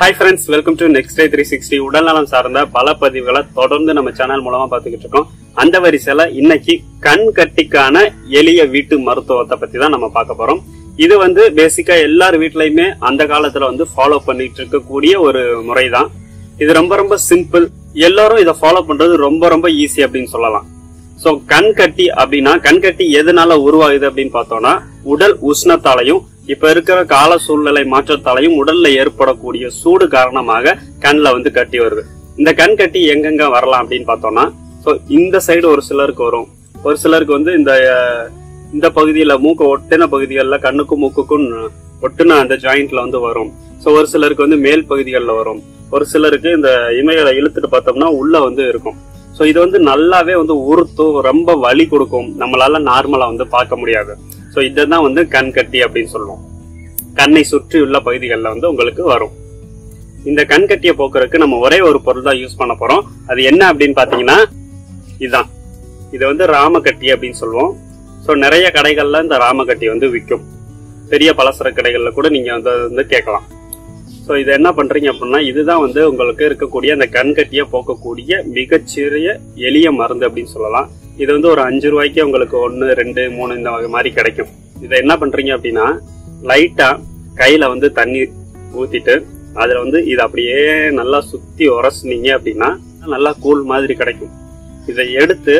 hi friends welcome to next day three sixty உடல்நலம் சார்ந்த பல பதிவுகளை தொடர்ந்து நம்ம சேனல் மூலமா பார்த்துக்கிட்டு இருக்கோம் அந்த வரிசையில இன்னைக்கு கண் கட்டிக்கான எளிய வீட்டு மருத்துவத்தை பத்தி தான் நம்ம பார்க்க போறோம் இது வந்து பேசிக்கா எல்லார் வீட்லயுமே அந்த காலத்துல வந்து ஃபாலோ பண்ணிட்டு இருக்கக்கூடிய ஒரு முறை தான் இது ரொம்ப ரொம்ப சிம்பிள் எல்லாரும் இதை ஃபாலோ பண்றது ரொம்ப ரொம்ப ஈஸி அப்படின்னு சொல்லலாம் சோ கண் கட்டி அப்படின்னா கண் கட்டி எதனால உருவாகுது அப்படின்னு பார்த்தோம்னா உடல் உஷ்ணத்தாலையும் இப்ப இருக்கிற கால சூழ்நிலை மாற்றத்தாலையும் உடல்ல ஏற்படக்கூடிய சூடு காரணமாக கண்ல வந்து கட்டி வருது இந்த கண் கட்டி எங்கெங்க வரலாம் அப்படின்னு பார்த்தோம்னா சோ இந்த சைடு ஒரு சிலருக்கு வரும் ஒரு சிலருக்கு வந்து இந்த அஹ், இந்த பகுதியில மூக்கு ஒட்டின பகுதிகளில் கண்ணுக்கும் மூக்குக்கும் ஒட்டுன அந்த ஜாயிண்ட்ல வந்து வரும் சோ ஒரு சிலருக்கு வந்து மேல் பகுதிகளில் வரும் ஒரு சிலருக்கு இந்த இமைகளை இழுத்துட்டு பார்த்தோம்னா உள்ள வந்து இருக்கும் சோ இது வந்து நல்லாவே வந்து உறுத்தும் ரொம்ப வலி கொடுக்கும் நம்மளால நார்மலா வந்து பார்க்க முடியாது சோ இதுதான் வந்து கண் கட்டி அப்படின்னு சொல்லுவோம் கண்ணை சுற்றி உள்ள பகுதிகளில் வந்து உங்களுக்கு வரும் இந்த கண் கட்டியை போக்குறதுக்கு நம்ம ஒரே ஒரு பொருள் தான் யூஸ் பண்ண போறோம் அது என்ன அப்படின்னு பாத்தீங்கன்னா இதுதான் இது வந்து ராமக்கட்டி அப்படின்னு சொல்லுவோம் சோ நிறைய கடைகள்ல இந்த ராமக்கட்டி வந்து விற்கும் பெரிய பலசர கடைகள்ல கூட நீங்க வந்து வந்து கேட்கலாம் ஸோ இது என்ன பண்றீங்க அப்படின்னா இதுதான் வந்து உங்களுக்கு இருக்கக்கூடிய அந்த கண்கட்டியை போக்கக்கூடிய மிகச்சிறிய எளிய மருந்து அப்படின்னு சொல்லலாம் இது வந்து ஒரு அஞ்சு ரூபாய்க்கு உங்களுக்கு ஒன்று ரெண்டு மூணு இந்த வகை மாதிரி கிடைக்கும் இதை என்ன பண்றீங்க அப்படின்னா லைட்டா கையில வந்து தண்ணி ஊத்திட்டு அதுல வந்து இதை அப்படியே நல்லா சுத்தி உரசுனீங்க அப்படின்னா நல்லா கூழ் மாதிரி கிடைக்கும் இதை எடுத்து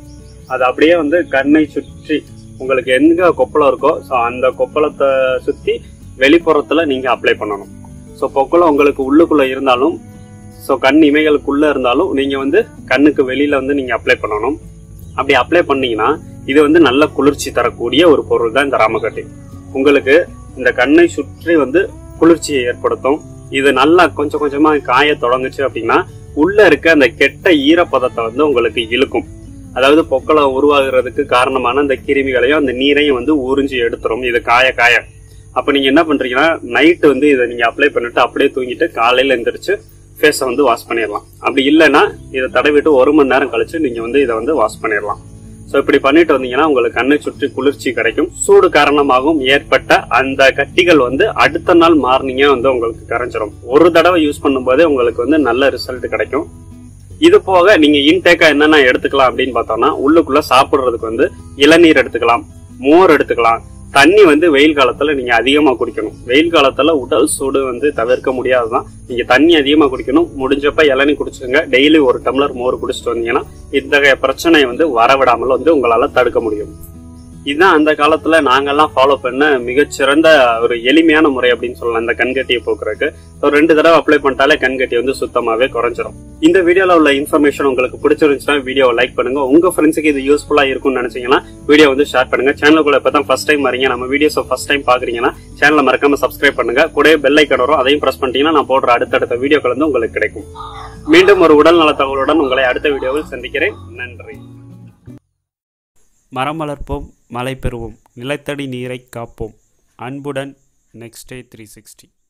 அதை அப்படியே வந்து கண்ணை சுற்றி உங்களுக்கு எங்க கொப்பளம் இருக்கோ ஸோ அந்த கொப்பளத்தை சுத்தி வெளிப்புறத்துல நீங்க அப்ளை பண்ணணும் ஸோ பொக்குளம் உங்களுக்கு உள்ளுக்குள்ள இருந்தாலும் ஸோ கண் இமைகளுக்குள்ள இருந்தாலும் நீங்க வந்து கண்ணுக்கு வெளியில வந்து நீங்க அப்ளை பண்ணணும் அப்படி அப்ளை பண்ணீங்கன்னா இது வந்து நல்ல குளிர்ச்சி தரக்கூடிய ஒரு பொருள் தான் இந்த ராமக்கட்டி உங்களுக்கு இந்த கண்ணை சுற்றி வந்து குளிர்ச்சியை ஏற்படுத்தும் இது நல்லா கொஞ்சம் கொஞ்சமா காய தொடங்குச்சு அப்படின்னா உள்ள இருக்க அந்த கெட்ட ஈரப்பதத்தை வந்து உங்களுக்கு இழுக்கும் அதாவது பொக்களம் உருவாகிறதுக்கு காரணமான அந்த கிருமிகளையும் அந்த நீரையும் வந்து உறிஞ்சி எடுத்துரும் இது காய காய அப்ப நீங்க என்ன பண்றீங்கன்னா நைட்டு வந்து இதை நீங்க அப்ளை பண்ணிட்டு அப்படியே தூங்கிட்டு காலையில எந்திரிச்சு ஃபேஸை வந்து வாஷ் பண்ணிடலாம் அப்படி இல்லைன்னா இதை தடவிட்டு ஒரு மணி நேரம் கழிச்சு நீங்க வந்து இதை வந்து வாஷ் பண்ணிடலாம் ஸோ இப்படி பண்ணிட்டு வந்தீங்கன்னா உங்களுக்கு கண்ணை சுற்றி குளிர்ச்சி கிடைக்கும் சூடு காரணமாகவும் ஏற்பட்ட அந்த கட்டிகள் வந்து அடுத்த நாள் மார்னிங்கே வந்து உங்களுக்கு கரைஞ்சிரும் ஒரு தடவை யூஸ் பண்ணும்போதே உங்களுக்கு வந்து நல்ல ரிசல்ட் கிடைக்கும் இது போக நீங்க இன்டேக்கா என்னென்ன எடுத்துக்கலாம் அப்படின்னு பார்த்தோம்னா உள்ளுக்குள்ள சாப்பிடுறதுக்கு வந்து இளநீர் எடுத்துக்கலாம் மோர் எடுத்துக்கலாம் தண்ணி வந்து வெயில் காலத்துல நீங்க அதிகமா குடிக்கணும் வெயில் காலத்துல உடல் சூடு வந்து தவிர்க்க முடியாதுதான் நீங்க தண்ணி அதிகமா குடிக்கணும் முடிஞ்சப்ப இளநீர் குடிச்சுங்க டெய்லி ஒரு டம்ளர் மோர் குடிச்சிட்டு வந்தீங்கன்னா இத்தகைய பிரச்சனையை வந்து வரவிடாமல் வந்து உங்களால தடுக்க முடியும் இதுதான் அந்த காலத்துல நாங்கெல்லாம் ஃபாலோ பண்ண மிகச்சிறந்த ஒரு எளிமையான முறை அப்படின்னு சொல்லலாம் இந்த கண்கட்டியை போக்குறதுக்கு ஒரு ரெண்டு தடவை அப்ளை பண்ணிட்டாலே கண்கட்டி வந்து சுத்தமாவே குறைஞ்சிரும் இந்த வீடியோல உள்ள இன்ஃபர்மேஷன் உங்களுக்கு பிடிச்சிருந்துச்சுன்னா வீடியோவை லைக் பண்ணுங்க உங்க ஃப்ரெண்ட்ஸுக்கு இது யூஸ்ஃபுல்லா இருக்கும்னு நினைச்சீங்கன்னா வீடியோ வந்து ஷேர் பண்ணுங்க சேனலுக்குள்ள இப்பதான் ஃபர்ஸ்ட் டைம் வரீங்க நம்ம வீடியோஸ் ஃபர்ஸ்ட் டைம் பாக்குறீங்கன்னா சேனலை மறக்காம சப்ஸ்கிரைப் பண்ணுங்க கூட பெல் ஐக்கன் வரும் அதையும் பிரஸ் பண்ணிட்டீங்கன்னா நான் போடுற அடுத்தடுத்த வீடியோக்கள் வந்து உங்களுக்கு கிடைக்கும் மீண்டும் ஒரு உடல் நல தகவலுடன் உங்களை அடுத்த வீடியோவில் சந்திக்கிறேன் நன்றி மரம் வளர்ப்போம் மழை பெறுவோம் நிலத்தடி நீரை காப்போம் அன்புடன் நெக்ஸ்ட் டே த்ரீ சிக்ஸ்டி